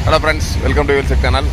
hello friends welcome to வேல்செக் channel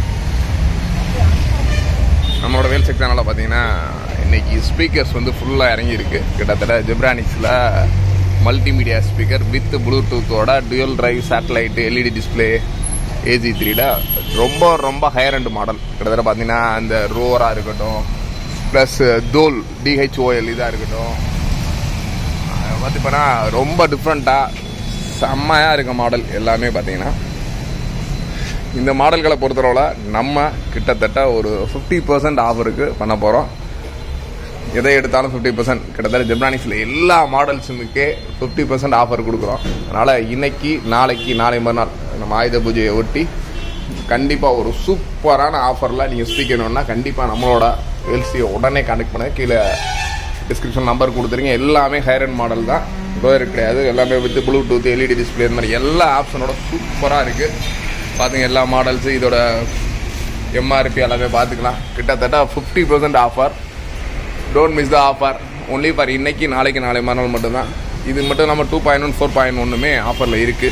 நம்மளோட வேல்செக் சேனலில் பார்த்தீங்கன்னா இன்னைக்கு ஸ்பீக்கர்ஸ் வந்து ஃபுல்லாக இறங்கியிருக்கு கிட்டத்தட்ட ஜெப்ரானிக்ஸில் மல்டிமீடியா ஸ்பீக்கர் வித் ப்ளூடூத்தோட dual drive satellite LED display ஏஜி த்ரீல ரொம்ப ரொம்ப ஹையர் அண்ட் மாடல் கிட்டத்தட்ட பார்த்தீங்கன்னா அந்த ரோவராக இருக்கட்டும் ப்ளஸ் தோல் டிஹெச்ஓஎல் இதாக இருக்கட்டும் பார்த்தீங்கன்னா ரொம்ப டிஃப்ரெண்ட்டாக செம்மையாக இருக்க மாடல் எல்லாமே பார்த்தீங்கன்னா இந்த மாடல்களை பொறுத்தளவில் நம்ம கிட்டத்தட்ட ஒரு ஃபிஃப்டி பர்சன்ட் ஆஃபருக்கு பண்ண போகிறோம் எதை எடுத்தாலும் ஃபிஃப்டி பர்சன்ட் கிட்டத்தட்ட ஜெப்ரானிக்ஸில் எல்லா மாடல்ஸுமுக்கே ஃபிஃப்டி பர்சன்ட் ஆஃபர் கொடுக்குறோம் அதனால் இன்னைக்கு நாளைக்கு நாளை மறுநாள் நம்ம ஆயுத பூஜையை ஒட்டி கண்டிப்பாக ஒரு சூப்பரான ஆஃபரில் நீங்கள் ஸ்பீக்கர்னா கண்டிப்பாக நம்மளோட எல்சியை உடனே கனெக்ட் பண்ண கீழே டிஸ்கிரிப்ஷன் நம்பர் கொடுத்துருங்க எல்லாமே ஹையர் அண்ட் மாடல் தான் டோயர் கிடையாது எல்லாமே வித் ப்ளூடூத் எல்இடி டிஸ்பிளே இந்த மாதிரி எல்லா ஆப்ஷனோட சூப்பராக இருக்குது பார்த்தீங்க எல்லா மாடல்ஸு இதோட எம்ஆர்பி எல்லாமே பார்த்துக்கலாம் கிட்டத்தட்ட fifty percent offer don't miss the offer only for இன்னைக்கு நாளைக்கு நாளை மறுநாள் மட்டும்தான் இது மட்டும் இல்லாமல் two point one four point ஒன்றுமே ஆஃபரில் இருக்குது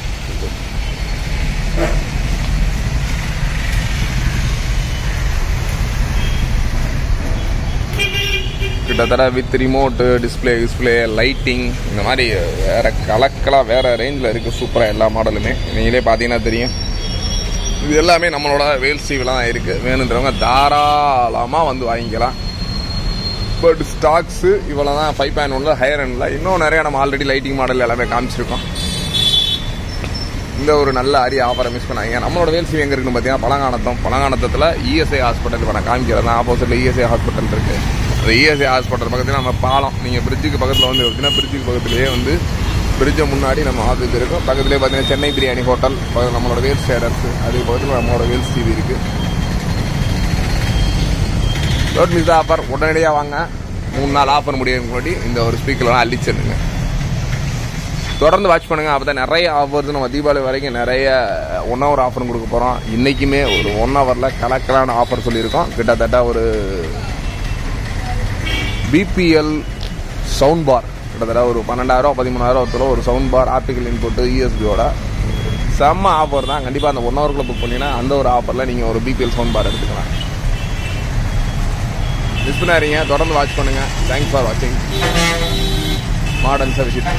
கிட்டத்தட்ட with remote display display lighting இந்த மாதிரி வேற கலக்கலாக வேற ரேஞ்சில் இருக்குது சூப்பராக எல்லா மாடலுமே நீங்களே பார்த்தீங்கன்னா தெரியும் இது எல்லாமே நம்மளோட வேல் சீவெலாம் இருக்குது வேணுன்றவங்க தாராளமாக வந்து வாங்கிக்கலாம் பட் ஸ்டாக்ஸு இவ்வளோ தான் ஃபைவ் பாயிண்ட் ஒன்ல ஹையர் எண்டில் இன்னும் நிறைய நம்ம ஆல்ரெடி லைட்டிங் மாடல் எல்லாமே காமிச்சிருக்கோம் இந்த ஒரு நல்ல அரிய ஆஃபரை மிஸ் பண்ணாங்க நம்மளோட வேல்சி எங்கே இருக்குன்னு பார்த்தீங்கன்னா பழங்கானத்தம் பழங்கானத்தத்தில் இஎஸ்ஐ ஹாஸ்பிட்டல் இப்போ நான் காமிக்கிறேன் ஆப்போசிட்டில் இஎஸ்ஐ ஹாஸ்பிட்டல் இருக்குது அந்த இஎஸ்ஐ ஹாஸ்பிட்டல் பக்கத்தில் நம்ம பாலம் நீங்கள் பிரிட்ஜுக்கு பக்கத்தில் வந்து பார்த்தீங்கன்னா பிரிட்ஜுக்கு பக்கத்துலேயே வந்து பிரிட்ஜை முன்னாடி நம்ம ஆஃபீஸ் இருக்கும் பக்கத்துலேயே பார்த்தீங்கன்னா சென்னை பிரியாணி ஹோட்டல் நம்மளோட வேல்ஸ் ஸ்டேடர்ஸ் அதுக்கு பக்கத்தில் நம்மளோட வேல்ஸ் டிவி இருக்குது டோட் மிஸ் ஆஃபர் உடனடியாக வாங்க மூணு நாள் ஆஃபர் முடியும் முன்னாடி இந்த ஒரு ஸ்பீக்கர்லாம் அள்ளிச்சிருங்க தொடர்ந்து வாட்ச் பண்ணுங்க அப்போ தான் நிறைய ஆஃபர்ஸ் நம்ம தீபாவளி வரைக்கும் நிறைய ஒன் ஹவர் ஆஃபர் கொடுக்க போகிறோம் இன்றைக்குமே ஒரு ஒன் ஹவரில் கலக்கலான ஆஃபர் சொல்லியிருக்கோம் கிட்டத்தட்ட ஒரு பிபிஎல் சவுண்ட் பார் கிட்டத்தட்ட ஒரு பன்னெண்டாயிரம் பதிமூணாயிரம் ஒரு சவுண்ட் பார் ஆப்டிக்கல் இன்புட்டு இஎஸ்பியோட செம்ம ஆஃபர் தான் கண்டிப்பாக அந்த ஒன் ஹவருக்குள்ள புக் பண்ணிங்கன்னா அந்த ஒரு ஆஃபரில் நீங்கள் ஒரு பிபிஎல் சவுண்ட் பார் எடுத்துக்கலாம் மிஸ் பண்ணாதீங்க தொடர்ந்து வாட்ச் பண்ணுங்க தேங்க்ஸ் ஃபார் வாட்சிங் மாடர்ன் சர்வீஸ்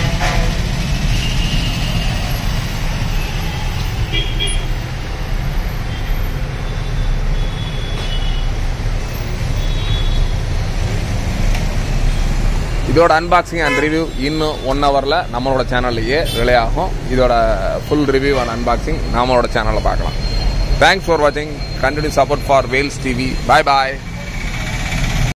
இதோட அன்பாக்சிங் அண்ட் ரிவ்யூ இன்னும் ஒன் ஹவரில் நம்மளோட சேனல்லையே ரிலே ஆகும் இதோட ஃபுல் ரிவ்யூ அண்ட் அன்பாக்சிங் நம்மளோட சேனலில் பார்க்கலாம் தேங்க்ஸ் ஃபார் வாட்சிங் continue support for Vels TV bye bye